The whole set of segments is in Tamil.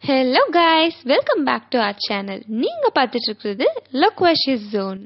hello guys welcome back to our channel நீங்க பார்த்துட்டு இருக்கிறது லொக்வாஷிஸ் ஜோன்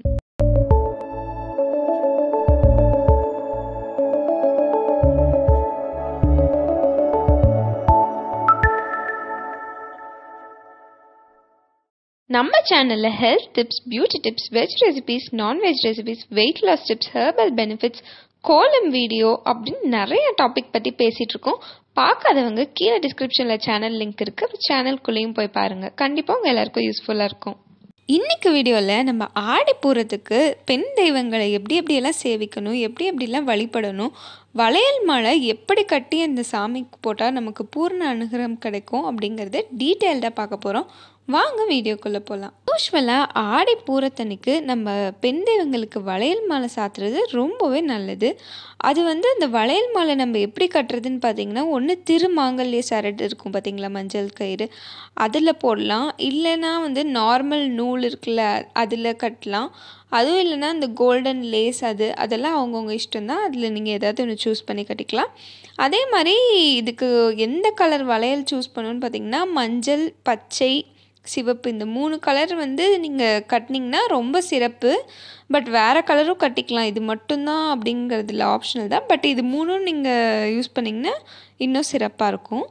நம்ம சேனல்ல health tips beauty tips veg recipes non veg recipes weight loss tips herbal benefits kolam video அப்படின்னு நிறைய டாபிக் பற்றி பேசிகிட்டு இருக்கோம் பார்க்காதவங்க கீழே டிஸ்கிரிப்ஷனில் சேனல் லிங்க் இருக்குது சேனல்குள்ளேயும் போய் பாருங்கள் கண்டிப்பாக உங்கள் எல்லாருக்கும் யூஸ்ஃபுல்லாக இருக்கும் இன்னைக்கு வீடியோவில் நம்ம ஆடி பூரத்துக்கு பெண் தெய்வங்களை எப்படி எப்படியெல்லாம் சேவிக்கணும் எப்படி எப்படிலாம் வழிபடணும் வளையல் மாலை எப்படி கட்டி அந்த சாமிக்கு போட்டால் நமக்கு பூர்ண அனுகிரகம் கிடைக்கும் அப்படிங்கிறது டீட்டெயில்டாக பார்க்க போகிறோம் வாங்க வீடியோக்குள்ளே போகலாம் யூஸ்வலாக ஆடி பூரத்தன்னைக்கு நம்ம பெண் தெய்வங்களுக்கு வளையல் மாலை சாத்துறது ரொம்பவே நல்லது அது வந்து அந்த வளையல் மாலை நம்ம எப்படி கட்டுறதுன்னு பார்த்தீங்கன்னா ஒன்று திருமாங்கல்ய சரடு இருக்கும் பார்த்தீங்களா மஞ்சள் கயிறு அதில் போடலாம் இல்லைன்னா வந்து நார்மல் நூல் இருக்குல்ல அதில் கட்டலாம் அதுவும் இல்லைன்னா இந்த கோல்டன் லேஸ் அது அதெல்லாம் அவங்கவுங்க இஷ்டம் தான் அதில் நீங்கள் ஏதாவது ஒன்று சூஸ் பண்ணி கட்டிக்கலாம் அதே மாதிரி இதுக்கு எந்த கலர் வளையல் சூஸ் பண்ணணும்னு பார்த்தீங்கன்னா மஞ்சள் பச்சை சிவப்பு இந்த மூணு கலர் வந்து நீங்கள் கட்டினீங்கன்னா ரொம்ப சிறப்பு பட் வேறு கலரும் கட்டிக்கலாம் இது மட்டும்தான் அப்படிங்கிறதுல ஆப்ஷனல் தான் பட் இது மூணும் நீங்கள் யூஸ் பண்ணிங்கன்னா இன்னும் சிறப்பாக இருக்கும்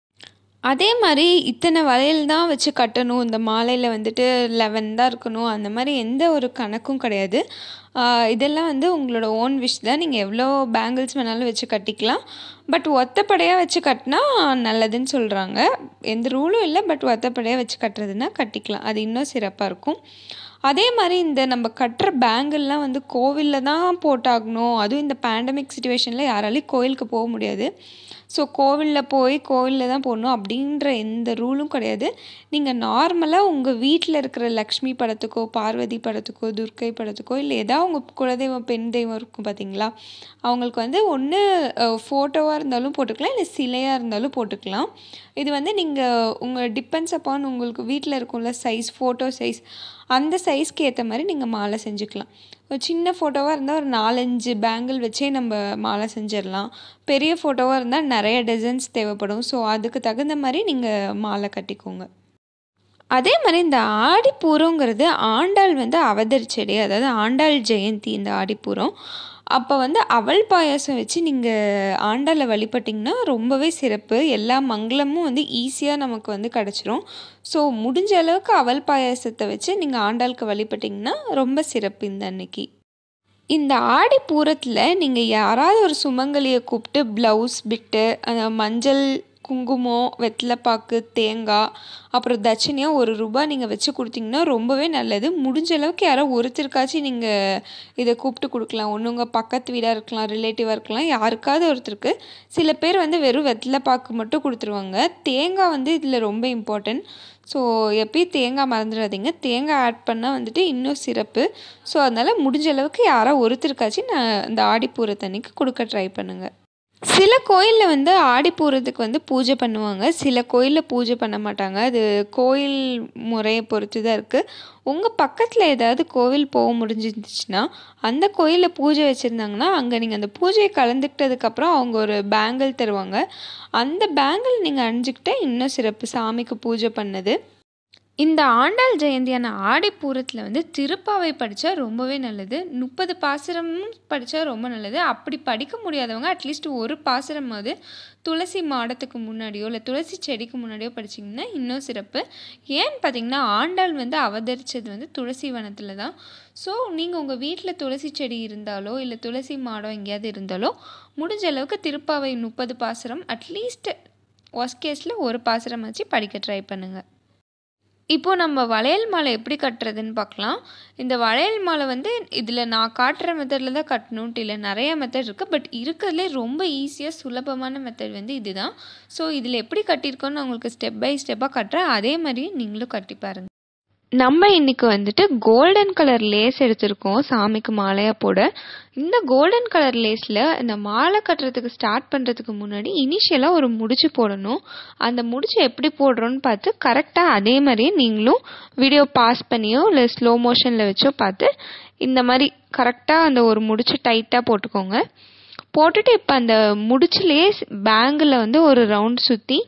அதே மாதிரி இத்தனை வளையல் தான் வச்சு கட்டணும் இந்த மாலையில் வந்துட்டு லெவன் தான் இருக்கணும் அந்த மாதிரி எந்த ஒரு கணக்கும் கிடையாது இதெல்லாம் வந்து உங்களோட ஓன் விஷ் தான் நீங்கள் எவ்வளோ பேங்கிள்ஸ் வேணாலும் வச்சு கட்டிக்கலாம் பட் ஒத்தப்படையாக வச்சு கட்டினா நல்லதுன்னு சொல்கிறாங்க எந்த ரூலும் இல்லை பட் ஒத்தப்படையாக வச்சு கட்டுறதுன்னா கட்டிக்கலாம் அது இன்னும் சிறப்பாக இருக்கும் அதே மாதிரி இந்த நம்ம கட்டுற பேங்கிள்லாம் வந்து கோவிலில் தான் போட்டாகணும் அதுவும் இந்த பேண்டமிக் சுச்சுவேஷனில் யாராலையும் கோயிலுக்கு போக முடியாது ஸோ கோவிலில் போய் கோவிலில் தான் போடணும் அப்படின்ற எந்த ரூலும் கிடையாது நீங்கள் நார்மலாக உங்கள் வீட்டில் இருக்கிற லக்ஷ்மி படத்துக்கோ பார்வதி படத்துக்கோ துர்க்கை படத்துக்கோ இல்லை ஏதாவது உங்கள் குலதெய்வம் பெண் தெய்வம் இருக்கும் பார்த்தீங்களா அவங்களுக்கு வந்து ஒன்று ஃபோட்டோவாக இருந்தாலும் போட்டுக்கலாம் இல்லை சிலையாக இருந்தாலும் போட்டுக்கலாம் இது வந்து நீங்கள் உங்கள் டிபெண்ட்ஸ் அப்பான் உங்களுக்கு வீட்டில் இருக்கும்ல சைஸ் ஃபோட்டோ சைஸ் அந்த சைஸ்க்கு ஏற்ற மாதிரி நீங்கள் மாலை செஞ்சுக்கலாம் ஒரு சின்ன ஃபோட்டோவாக இருந்தால் ஒரு நாலஞ்சு பேங்கிள் வச்சே நம்ம மாலை செஞ்சிடலாம் பெரிய ஃபோட்டோவாக இருந்தால் நிறைய டிசைன்ஸ் தேவைப்படும் ஸோ அதுக்கு தகுந்த மாதிரி நீங்கள் மாலை கட்டிக்கோங்க அதே மாதிரி இந்த ஆடிப்பூரங்கிறது ஆண்டாள் வந்து அவதரிச்சடி அதாவது ஆண்டாள் ஜெயந்தி இந்த ஆடிப்பூரம் அப்போ வந்து அவல் பாயாசம் வச்சு நீங்கள் ஆண்டாளை வழிபட்டிங்கன்னா ரொம்பவே சிறப்பு எல்லா மங்களமும் வந்து ஈஸியாக நமக்கு வந்து கிடச்சிரும் ஸோ முடிஞ்ச அளவுக்கு அவல் பாயாசத்தை வச்சு நீங்கள் ஆண்டாளுக்கு வழிபட்டிங்கன்னா ரொம்ப சிறப்பு இந்த அன்னைக்கு இந்த ஆடி பூரத்தில் நீங்கள் யாராவது ஒரு சுமங்கலியை கூப்பிட்டு ப்ளவுஸ் பிட்டு மஞ்சள் குங்குமம் வெத்தலைப்பாக்கு தேங்காய் அப்புறம் தட்சணையாக ஒரு ரூபாய் நீங்கள் வச்சு கொடுத்தீங்கன்னா ரொம்பவே நல்லது முடிஞ்ச அளவுக்கு யாரோ ஒருத்தருக்காச்சும் நீங்கள் இதை கூப்பிட்டு கொடுக்கலாம் ஒன்று உங்கள் பக்கத்து வீடாக இருக்கலாம் ரிலேட்டிவாக இருக்கலாம் யாருக்காவது ஒருத்தருக்கு சில பேர் வந்து வெறும் வெத்தலைப்பாக்கு மட்டும் கொடுத்துருவாங்க தேங்காய் வந்து இதில் ரொம்ப இம்பார்ட்டன்ட் ஸோ எப்பயும் தேங்காய் மறந்துடாதீங்க தேங்காய் ஆட் பண்ணால் வந்துட்டு இன்னும் சிறப்பு ஸோ அதனால் முடிஞ்ச அளவுக்கு யாரோ ஒருத்தருக்காச்சும் நான் இந்த ஆடிப்பூரத்தன்னைக்கு கொடுக்க ட்ரை பண்ணுங்கள் சில கோயிலில் வந்து ஆடி பூரத்துக்கு வந்து பூஜை பண்ணுவாங்க சில கோயிலில் பூஜை பண்ண மாட்டாங்க அது கோயில் முறையை பொறுத்து தான் இருக்குது உங்கள் பக்கத்தில் ஏதாவது கோவில் போக முடிஞ்சிருந்துச்சுன்னா அந்த கோயிலில் பூஜை வச்சுருந்தாங்கன்னா அங்கே நீங்கள் அந்த பூஜையை கலந்துக்கிட்டதுக்கப்புறம் அவங்க ஒரு பேங்கிள் தருவாங்க அந்த பேங்கிள் நீங்கள் அணிஞ்சிக்கிட்டே இன்னும் சிறப்பு சாமிக்கு பூஜை பண்ணது இந்த ஆண்டாள் ஜெயந்தியான ஆடிப்பூரத்தில் வந்து திருப்பாவை படித்தா ரொம்பவே நல்லது முப்பது பாசுரமும் படித்தா ரொம்ப நல்லது அப்படி படிக்க முடியாதவங்க அட்லீஸ்ட் ஒரு பாசுரமாவது துளசி மாடத்துக்கு முன்னாடியோ இல்லை துளசி செடிக்கு முன்னாடியோ படிச்சிங்கன்னா இன்னும் சிறப்பு ஏன்னு பார்த்தீங்கன்னா ஆண்டாள் வந்து அவதரித்தது வந்து துளசி வனத்தில் தான் ஸோ நீங்கள் உங்கள் வீட்டில் துளசி செடி இருந்தாலோ இல்லை துளசி மாடம் எங்கேயாவது இருந்தாலோ முடிஞ்ச அளவுக்கு திருப்பாவை முப்பது பாசுரம் அட்லீஸ்ட் ஒஸ்ட் கேஸில் ஒரு பாசுரம் வச்சு படிக்க ட்ரை பண்ணுங்கள் இப்போது நம்ம வளையல் மாலை எப்படி கட்டுறதுன்னு பார்க்கலாம் இந்த வளையல் மாலை வந்து இதில் நான் காட்டுற மெத்தடில் தான் கட்டணுன்ட்டு இல்லை நிறைய மெத்தட் இருக்குது பட் இருக்கிறதுலே ரொம்ப ஈஸியாக சுலபமான மெத்தட் வந்து இதுதான் ஸோ இதில் எப்படி கட்டியிருக்கோன்னு நான் உங்களுக்கு ஸ்டெப் பை ஸ்டெப்பாக கட்டுறேன் அதே மாதிரி நீங்களும் கட்டி பாருங்கள் நம்ம இன்னைக்கு வந்துட்டு கோல்டன் கலர் லேஸ் எடுத்திருக்கோம் சாமிக்கு மாலையாக போட இந்த கோல்டன் கலர் லேஸில் இந்த மாலை கட்டுறதுக்கு ஸ்டார்ட் பண்ணுறதுக்கு முன்னாடி இனிஷியலாக ஒரு முடிச்சு போடணும் அந்த முடிச்சு எப்படி போடுறோன்னு பார்த்து கரெக்டாக அதே மாதிரியே நீங்களும் வீடியோ பாஸ் பண்ணியோ இல்லை ஸ்லோ மோஷனில் வச்சோ பார்த்து இந்த மாதிரி கரெக்டாக அந்த ஒரு முடிச்சு டைட்டாக போட்டுக்கோங்க போட்டுட்டு இப்போ அந்த முடிச்சுலேயே பேங்கில் வந்து ஒரு ரவுண்ட் சுற்றி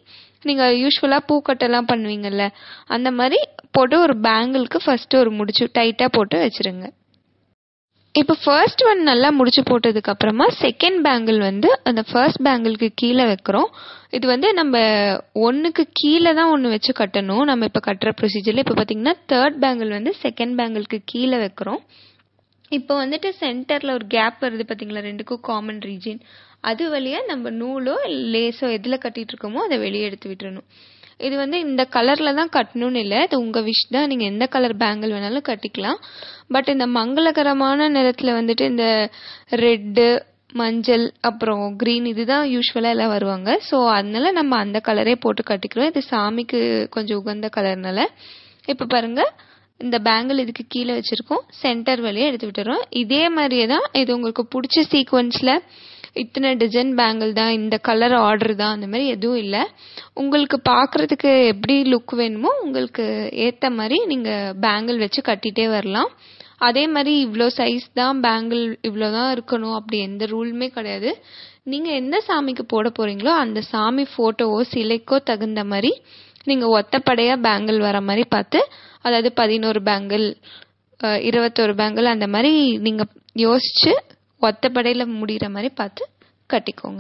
நீங்கள் யூஸ்வலாக பூக்கட்டெல்லாம் பண்ணுவீங்கல்ல அந்த மாதிரி போட்டு ஒரு பேங்கிளுக்கு ஃபஸ்ட்டு ஒரு முடிச்சு டைட்டாக போட்டு வச்சுருங்க இப்போ ஃபர்ஸ்ட் ஒன் நல்லா முடிச்சு போட்டதுக்கு அப்புறமா செகண்ட் பேங்கிள் வந்து அந்த ஃபர்ஸ்ட் பேங்கிளுக்கு கீழே வைக்கிறோம் இது வந்து நம்ம ஒன்றுக்கு கீழே தான் ஒன்று வச்சு கட்டணும் நம்ம இப்போ கட்டுற ப்ரொசீஜரில் இப்போ பார்த்தீங்கன்னா தேர்ட் பேங்கிள் வந்து செகண்ட் பேங்கிளுக்கு கீழே வைக்கிறோம் இப்போ வந்துட்டு சென்டரில் ஒரு கேப் வருது பார்த்தீங்களா ரெண்டுக்கும் காமன் ரீஜன் அது வழியாக நம்ம நூலோ லேஸோ எதில் கட்டிட்டு இருக்கோமோ அதை வெளியே எடுத்து விட்டுறணும் இது வந்து இந்த கலரில் தான் கட்டணும்னு இல்லை இது உங்கள் விஷ் தான் நீங்கள் எந்த கலர் பேங்கிள் வேணாலும் கட்டிக்கலாம் பட் இந்த மங்களகரமான நிறத்தில் வந்துட்டு இந்த ரெட்டு மஞ்சள் அப்புறம் க்ரீன் இதுதான் யூஸ்வலாக எல்லாம் வருவாங்க ஸோ அதனால நம்ம அந்த கலரே போட்டு கட்டிக்கிறோம் இது சாமிக்கு கொஞ்சம் உகந்த கலர்னால இப்போ பாருங்கள் இந்த பேங்கிள் இதுக்கு கீழே வச்சுருக்கோம் சென்டர் வழியாக எடுத்து விட்டுறோம் இதே மாதிரியே தான் இது உங்களுக்கு பிடிச்ச சீக்வன்ஸில் இத்தனை டிசைன் பேங்கிள் தான் இந்த கலர் ஆர்டர் தான் அந்த மாதிரி எதுவும் இல்லை உங்களுக்கு பார்க்குறதுக்கு எப்படி லுக் வேணுமோ உங்களுக்கு ஏற்ற மாதிரி நீங்கள் பேங்கிள் வச்சு கட்டிகிட்டே வரலாம் அதே மாதிரி இவ்வளோ சைஸ் தான் பேங்கிள் இவ்வளோ தான் இருக்கணும் அப்படி எந்த ரூலுமே கிடையாது நீங்கள் எந்த சாமிக்கு போட போகிறீங்களோ அந்த சாமி ஃபோட்டோவோ சிலைக்கோ தகுந்த மாதிரி நீங்கள் ஒத்தப்படையாக பேங்கிள் வர மாதிரி பார்த்து அதாவது பதினோரு பேங்கிள் இருபத்தோரு பேங்கிள் அந்த மாதிரி நீங்கள் யோசித்து ஒத்தப்படையில் முடிகிற மாதிரி பார்த்து கட்டிக்கோங்க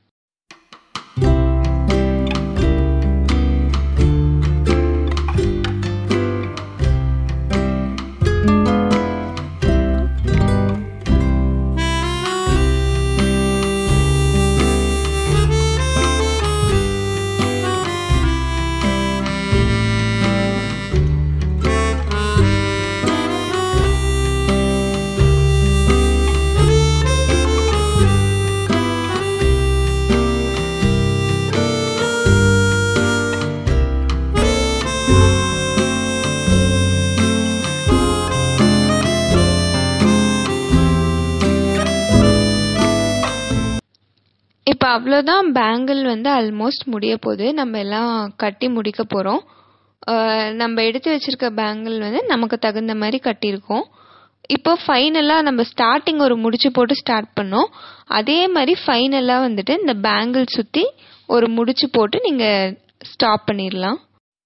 இப்போ அவ்வளோதான் பேங்கிள் வந்து ஆல்மோஸ்ட் முடிய போகுது நம்ம எல்லாம் கட்டி முடிக்க போகிறோம் நம்ம எடுத்து வச்சிருக்க பேங்கிள் வந்து நமக்கு தகுந்த மாதிரி கட்டியிருக்கோம் இப்போ ஃபைனலாக நம்ம ஸ்டார்டிங் ஒரு முடிச்சு போட்டு ஸ்டார்ட் பண்ணோம் அதே மாதிரி ஃபைனலாக வந்துட்டு இந்த பேங்கிள் சுற்றி ஒரு முடிச்சு போட்டு நீங்கள் ஸ்டாப் பண்ணிடலாம்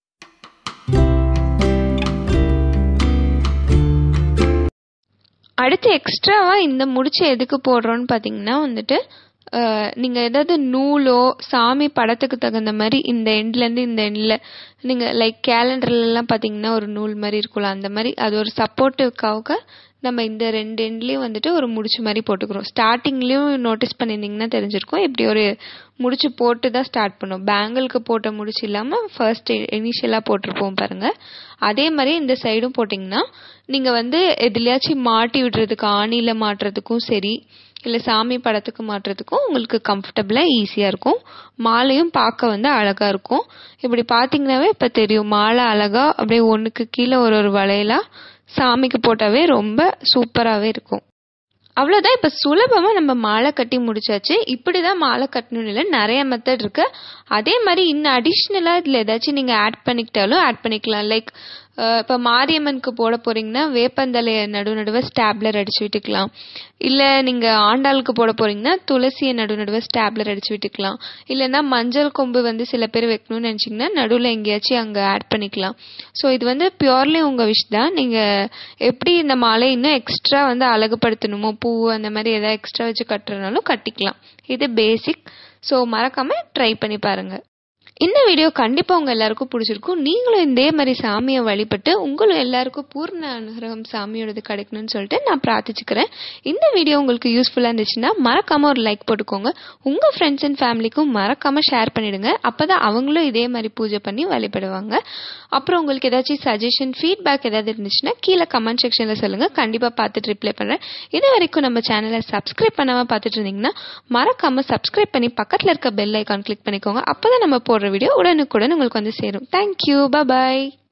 அடுத்து எக்ஸ்ட்ராவாக இந்த முடிச்சு எதுக்கு போடுறோன்னு பார்த்தீங்கன்னா வந்துட்டு நீங்கள் ஏதாவது நூலோ சாமி படத்துக்கு தகுந்த மாதிரி இந்த எண்ட்லேருந்து இந்த எண்டில் நீங்கள் லைக் கேலண்டர்லலாம் பார்த்தீங்கன்னா ஒரு நூல் மாதிரி இருக்கும்ல அந்த மாதிரி அது ஒரு சப்போர்ட்டிவ்க்காக நம்ம இந்த ரெண்டு எண்ட்லேயும் வந்துட்டு ஒரு முடிச்சு மாதிரி போட்டுக்கிறோம் ஸ்டார்டிங்லேயும் நோட்டீஸ் பண்ணியிருந்தீங்கன்னா தெரிஞ்சிருக்கும் இப்படி ஒரு முடிச்சு போட்டு தான் ஸ்டார்ட் பண்ணோம் பேங்கிளுக்கு போட்ட முடிச்சு இல்லாமல் ஃபர்ஸ்ட் இனிஷியலாக போட்டிருப்போம் பாருங்கள் அதே மாதிரி இந்த சைடும் போட்டிங்கன்னா நீங்கள் வந்து எதுலையாச்சும் மாட்டி விடுறதுக்கு ஆணியில் மாட்டுறதுக்கும் சரி இல்லை சாமி படத்துக்கு மாட்டுறதுக்கும் உங்களுக்கு கம்ஃபர்டபுளாக ஈஸியாக இருக்கும் மாலையும் பார்க்க வந்து அழகாக இருக்கும் இப்படி பார்த்தீங்கன்னாவே இப்போ தெரியும் மாலை அழகாக அப்படியே ஒன்றுக்கு கீழே ஒரு ஒரு வளையலாக சாமிக்கு போட்டாவே ரொம்ப சூப்பராகவே இருக்கும் அவ்வளோதான் இப்போ சுலபமாக நம்ம மாலை கட்டி முடிச்சாச்சு இப்படி தான் மாலை கட்டணும்னு இல்லை நிறைய மெத்தட் இருக்கு அதே மாதிரி இன்னும் அடிஷ்னலாக இதில் ஏதாச்சும் நீங்கள் ஆட் பண்ணிக்கிட்டாலும் ஆட் பண்ணிக்கலாம் லைக் இப்போ மாரியம்மனுக்கு போட போறீங்கன்னா வேப்பந்தலையை நடு நடுவே ஸ்டாப்லர் அடிச்சு விட்டுக்கலாம் இல்லை நீங்கள் ஆண்டாளுக்கு போட போறீங்கன்னா துளசியை நடு நடுவே ஸ்டாப்லர் அடிச்சு விட்டுக்கலாம் இல்லைன்னா மஞ்சள் கொம்பு வந்து சில பேர் வைக்கணும்னு நினச்சிங்கன்னா நடுவில் எங்கேயாச்சும் அங்கே ஆட் பண்ணிக்கலாம் ஸோ இது வந்து பியூர்லி உங்கள் விஷ் தான் நீங்கள் எப்படி இந்த மாலை இன்னும் எக்ஸ்ட்ரா வந்து அழகுபடுத்தணுமோ பூ அந்த மாதிரி எதாவது எக்ஸ்ட்ரா வச்சு கட்டுறதுனாலும் கட்டிக்கலாம் இது பேசிக் ஸோ மறக்காமல் ட்ரை பண்ணி பாருங்கள் இந்த வீடியோ கண்டிப்பாக உங்கள் எல்லாருக்கும் பிடிச்சிருக்கும் நீங்களும் இதே மாதிரி சாமியை வழிபட்டு உங்களும் எல்லாருக்கும் பூர்ண அனுகிரகம் சாமியோடது கிடைக்கணும்னு சொல்லிட்டு நான் பிரார்த்திச்சுக்கிறேன் இந்த வீடியோ உங்களுக்கு யூஸ்ஃபுல்லாக இருந்துச்சுன்னா மறக்காமல் ஒரு லைக் போட்டுக்கோங்க உங்கள் ஃப்ரெண்ட்ஸ் அண்ட் ஃபேமிலிக்கும் மறக்காமல் ஷேர் பண்ணிடுங்க அப்போ தான் அவங்களும் இதே மாதிரி பூஜை பண்ணி வழிபடுவாங்க அப்புறம் உங்களுக்கு ஏதாச்சும் சஜஷன் ஃபீட்பேக் ஏதாவது இருந்துச்சுன்னா கீழே கமெண்ட் செக்ஷனில் சொல்லுங்கள் கண்டிப்பாக பார்த்துட்டு ரிப்ளை பண்ணுறேன் இது வரைக்கும் நம்ம சேனலை சப்ஸ்கிரைப் பண்ணாமல் பார்த்துட்டு இருந்தீங்கன்னா மறக்காமல் சப்ஸ்கிரைப் பண்ணி பக்கத்தில் இருக்க பெல் ஐக்கான் கிளிக் பண்ணிக்கோங்க அப்போ தான் நம்ம போடுற வீடியோ உடனுக்குடன் உங்களுக்கு வந்து சேரும் தேங்க்யூ பாய்